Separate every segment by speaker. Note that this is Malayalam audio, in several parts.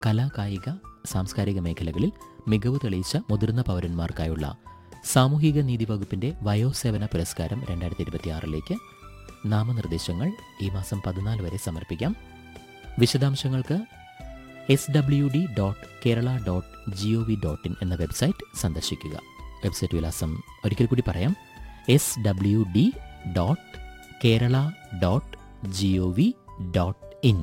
Speaker 1: കലാ കായിക സാംസ്കാരിക മേഖലകളിൽ മികവ് തെളിയിച്ച മുതിർന്ന പൗരന്മാർക്കായുള്ള സാമൂഹിക നീതി വകുപ്പിന്റെ വയോസേവന പുരസ്കാരം രണ്ടായിരത്തി ഇരുപത്തിയാറിലേക്ക് നാമനിർദ്ദേശങ്ങൾ ഈ മാസം പതിനാല് വരെ സമർപ്പിക്കാം വിശദാംശങ്ങൾക്ക് S W D dot Kerala dot G O V dot in എന്ന വെബ്സൈറ്റ് സന്ദർശിക്കുക വെബ്സൈറ്റ് വിലാസം ഒരിക്കൽ കൂടി പറയാം S W D dot Kerala dot G O V dot in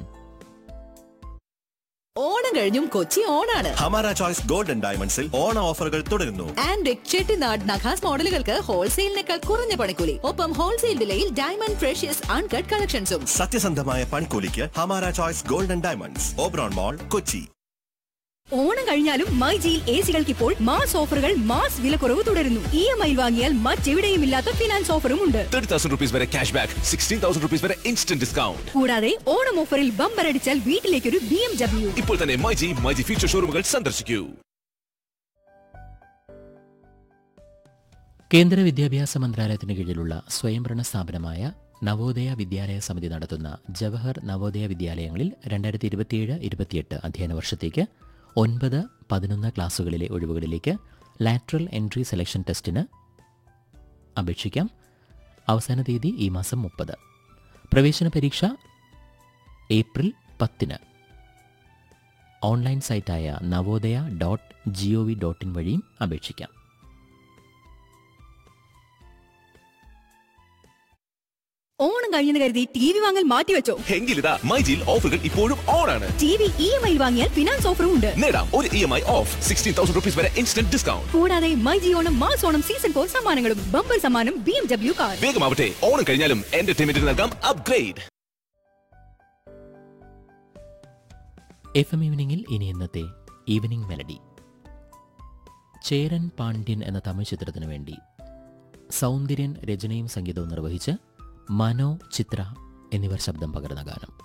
Speaker 2: Onam കഴിഞ്ഞും കൊച്ചി ഓണാണ്
Speaker 3: ഹമാര ചോയ്സ് ഗോൾഡൻ ഡയമണ്ട്സിൽ ഓണ ഓഫറുകൾ തുടരുന്നു
Speaker 2: ആൻഡ് ചെട്ടിനാട് നഖാസ് മോഡലുകൾക്ക് ഹോൾസെയിലിനേക്കാൾ കുറഞ്ഞ പണിക്കൂലി ഒപ്പം ഹോൾസെയിൽ വിലയിൽ ഡയമണ്ട് ഫ്രഷ്യസ് അൺകട്ട് കളക്ഷൻസും
Speaker 3: സത്യസന്ധമായ പണിക്കൂലിക്ക് ഹമാര choice golden diamonds Oberon mall Kochi
Speaker 4: Onam കഴിഞ്ഞാലും മൈ ജിയിൽ എ സികൾക്ക് ഇപ്പോൾ മാസ് ഓഫറുകൾ മാസ് വിലക്കുറവ് തുടരുന്നു ഇ എം ഐ വാങ്ങിയാൽ മറ്റെവിടെയും ഇല്ലാത്ത ഫിനാൻസ് ഓഫറും ഉണ്ട്
Speaker 5: തേർട്ടി തൗസൻഡ് റുപ്പീസ് വരെ cash back sixteen thousand rupees വരെ ഇൻസ്റ്റന്റ് ഡിസ്കൗണ്ട്
Speaker 4: കൂടാതെ ഓണം ഓഫറിൽ ബമ്പർ അടിച്ചാൽ വീട്ടിലേക്കൊരു ബി എം ഡബ്ല്യു
Speaker 5: ഇപ്പോൾ തന്നെ മൈജി മൈജി ഫ്യൂച്ചർ ഷോറൂമുകൾ സന്ദർശിക്കൂ
Speaker 1: കേന്ദ്ര വിദ്യാഭ്യാസ മന്ത്രാലയത്തിന് കീഴിലുള്ള സ്വയംഭരണ സ്ഥാപനമായ നവോദയ വിദ്യാലയ സമിതി നടത്തുന്ന ജവഹർ നവോദയ വിദ്യാലയങ്ങളിൽ രണ്ടായിരത്തി ഇരുപത്തിയേഴ് ഇരുപത്തിയെട്ട് അധ്യയന വർഷത്തേക്ക് ഒൻപത് പതിനൊന്ന് ക്ലാസുകളിലെ ഒഴിവുകളിലേക്ക് ലാറ്ററൽ എൻട്രി സെലക്ഷൻ ടെസ്റ്റിന് അപേക്ഷിക്കാം അവസാന തീയതി ഈ മാസം മുപ്പത് പ്രവേശന പരീക്ഷ ഏപ്രിൽ പത്തിന് ഓൺലൈൻ സൈറ്റായ Navodaya dot G O V dot in വഴിയും അപേക്ഷിക്കാം
Speaker 4: ഓണം കഴിഞ്ഞെന്ന് കരുതി ടി വി വാങ്ങൽ മാറ്റിവെച്ചോ
Speaker 5: എങ്കിലിതാ മൈജിയിൽ ഓഫറുകൾ ഇപ്പോഴും ഓൺ ആണ്
Speaker 4: T V E M I വാങ്ങിയാൽ ഫിനാൻസ് ഓഫറും ഉണ്ട്
Speaker 5: നേടാം ഒരു E M I of sixteen thousand rupees വരെ ഇൻസ്റ്റന്റ് ഡിസ്കൗണ്ട്
Speaker 4: കൂടാതെ my G Onam mass Onam season four സമ്മാനങ്ങളും ബമ്പർ സമ്മാനം ബി എം ഡബ്ല്യു കാർ
Speaker 5: വേഗമാവട്ടെ ഓണം കഴിഞ്ഞാലും എന്റർടൈൻമെന്റിന് നൽകാം അപ്ഗ്രേഡ്
Speaker 1: എഫ് എം ഈവനിങ്ങിൽ ഇനി ഇന്നത്തെ ഈവനിങ് മെലഡി ചേരൻ പാണ്ഡ്യൻ എന്ന തമിഴ് ചിത്രത്തിനു വേണ്ടി സൗന്ദര്യൻ രചനയും സംഗീതവും നിർവഹിച്ച് മനോ ചിത്ര എന്നിവർ ശബ്ദം പകർന്ന ഗാനം